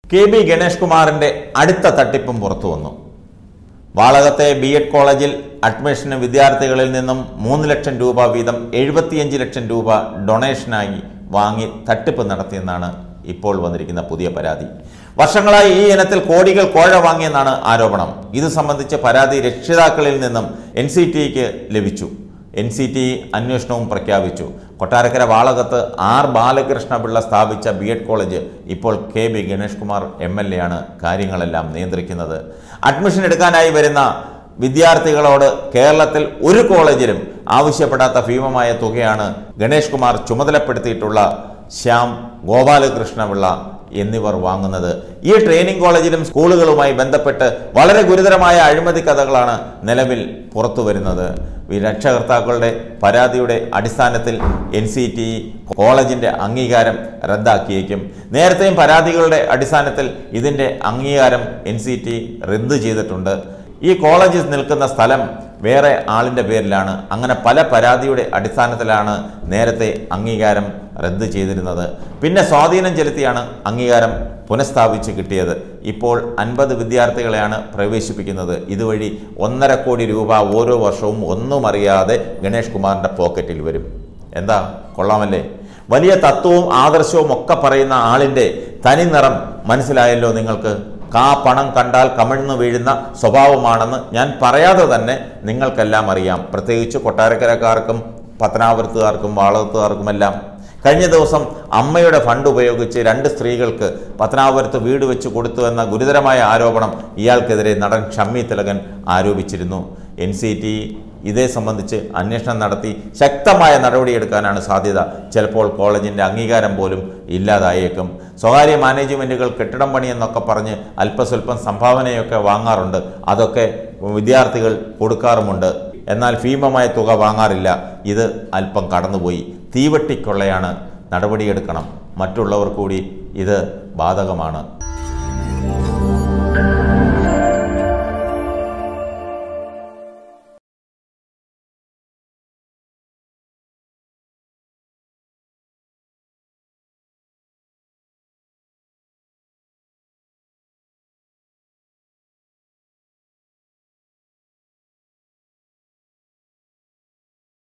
K B Ganesh കുമാറിന്റെ അടുത്ത തട്ടിപ്പും പുറത്തു വന്നു വാളകത്തെ ബി എഡ് കോളേജിൽ അഡ്മിഷന് വിദ്യാർത്ഥികളിൽ നിന്നും മൂന്ന് ലക്ഷം രൂപ വീതം എഴുപത്തിയഞ്ച് ലക്ഷം രൂപ ഡൊണേഷനായി വാങ്ങി തട്ടിപ്പ് നടത്തിയെന്നാണ് ഇപ്പോൾ വന്നിരിക്കുന്ന പുതിയ പരാതി വർഷങ്ങളായി ഈ ഇനത്തിൽ കോടികൾ കോഴ വാങ്ങിയെന്നാണ് ആരോപണം ഇത് സംബന്ധിച്ച് പരാതി രക്ഷിതാക്കളിൽ നിന്നും എൻ സി ടിക്ക് ലഭിച്ചു എൻ സി ടി അന്വേഷണവും പ്രഖ്യാപിച്ചു കൊട്ടാരക്കര വാളകത്ത് ആർ ബാലകൃഷ്ണപിള്ള സ്ഥാപിച്ച ബി എഡ് കോളേജ് ഇപ്പോൾ K B Ganesh Kumar M L A ആണ് കാര്യങ്ങളെല്ലാം നിയന്ത്രിക്കുന്നത് അഡ്മിഷൻ എടുക്കാനായി വരുന്ന വിദ്യാർത്ഥികളോട് കേരളത്തിൽ ഒരു കോളേജിലും ആവശ്യപ്പെടാത്ത ഭീമമായ തുകയാണ് ഗണേഷ് കുമാർ ചുമതലപ്പെടുത്തിയിട്ടുള്ള ശ്യാം ഗോപാലകൃഷ്ണപിള്ള എന്നിവർ വാങ്ങുന്നത് ഈ ട്രെയിനിങ് കോളേജിലും സ്കൂളുകളുമായി ബന്ധപ്പെട്ട് വളരെ ഗുരുതരമായ അഴിമതി കഥകളാണ് നിലവിൽ പുറത്തു വരുന്നത് ഈ രക്ഷകർത്താക്കളുടെ പരാതിയുടെ അടിസ്ഥാനത്തിൽ എൻ സി ടി കോളേജിന്റെ അംഗീകാരം റദ്ദാക്കിയേക്കും നേരത്തെയും പരാതികളുടെ അടിസ്ഥാനത്തിൽ ഇതിന്റെ അംഗീകാരം എൻ സി ടി റദ്ദ് ചെയ്തിട്ടുണ്ട് ഈ കോളേജ് നിൽക്കുന്ന സ്ഥലം വേറെ ആളിൻ്റെ പേരിലാണ് അങ്ങനെ പല പരാതിയുടെ അടിസ്ഥാനത്തിലാണ് നേരത്തെ അംഗീകാരം റദ്ദ് ചെയ്തിരുന്നത് പിന്നെ സ്വാധീനം ചെലുത്തിയാണ് അംഗീകാരം പുനഃസ്ഥാപിച്ച് കിട്ടിയത് ഇപ്പോൾ അൻപത് വിദ്യാർത്ഥികളെയാണ് പ്രവേശിപ്പിക്കുന്നത് ഇതുവഴി ഒന്നര കോടി രൂപ ഓരോ വർഷവും ഒന്നും അറിയാതെ ഗണേഷ് കുമാറിൻ്റെ പോക്കറ്റിൽ വരും എന്താ കൊള്ളാമല്ലേ വലിയ തത്വവും ആദർശവും ഒക്കെ പറയുന്ന ആളിൻ്റെ തനി നിറം മനസ്സിലായല്ലോ നിങ്ങൾക്ക് കാ പണം കണ്ടാൽ കമിഴ്ന്നു വീഴുന്ന സ്വഭാവമാണെന്ന് ഞാൻ പറയാതെ തന്നെ നിങ്ങൾക്കെല്ലാം അറിയാം പ്രത്യേകിച്ച് കൊട്ടാരക്കരക്കാർക്കും പത്തനാപുരത്തുകാർക്കും വാളകത്തുകാർക്കുമെല്ലാം കഴിഞ്ഞ ദിവസം അമ്മയുടെ ഫണ്ട് ഉപയോഗിച്ച് രണ്ട് സ്ത്രീകൾക്ക് പത്തനാപുരത്ത് വീട് വെച്ച് കൊടുത്തു എന്ന ഗുരുതരമായ ആരോപണം ഇയാൾക്കെതിരെ നടൻ ഷമ്മി തിലകൻ ആരോപിച്ചിരുന്നു എൻ സി ടി ഇതേ സംബന്ധിച്ച് അന്വേഷണം നടത്തി ശക്തമായ നടപടിയെടുക്കാനാണ് സാധ്യത ചിലപ്പോൾ കോളേജിൻ്റെ അംഗീകാരം പോലും ഇല്ലാതായേക്കും സ്വകാര്യ മാനേജ്മെൻറ്റുകൾ കെട്ടിടം പണിയെന്നൊക്കെ പറഞ്ഞ് അല്പസ്വല്പം സംഭാവനയൊക്കെ വാങ്ങാറുണ്ട് അതൊക്കെ വിദ്യാർത്ഥികൾ കൊടുക്കാറുമുണ്ട് എന്നാൽ ഭീമമായ തുക വാങ്ങാറില്ല ഇത് അല്പം കടന്നുപോയി തീവട്ടിക്കൊള്ളയാണ് നടപടിയെടുക്കണം മറ്റുള്ളവർ കൂടി ഇത് ബാധകമാണ്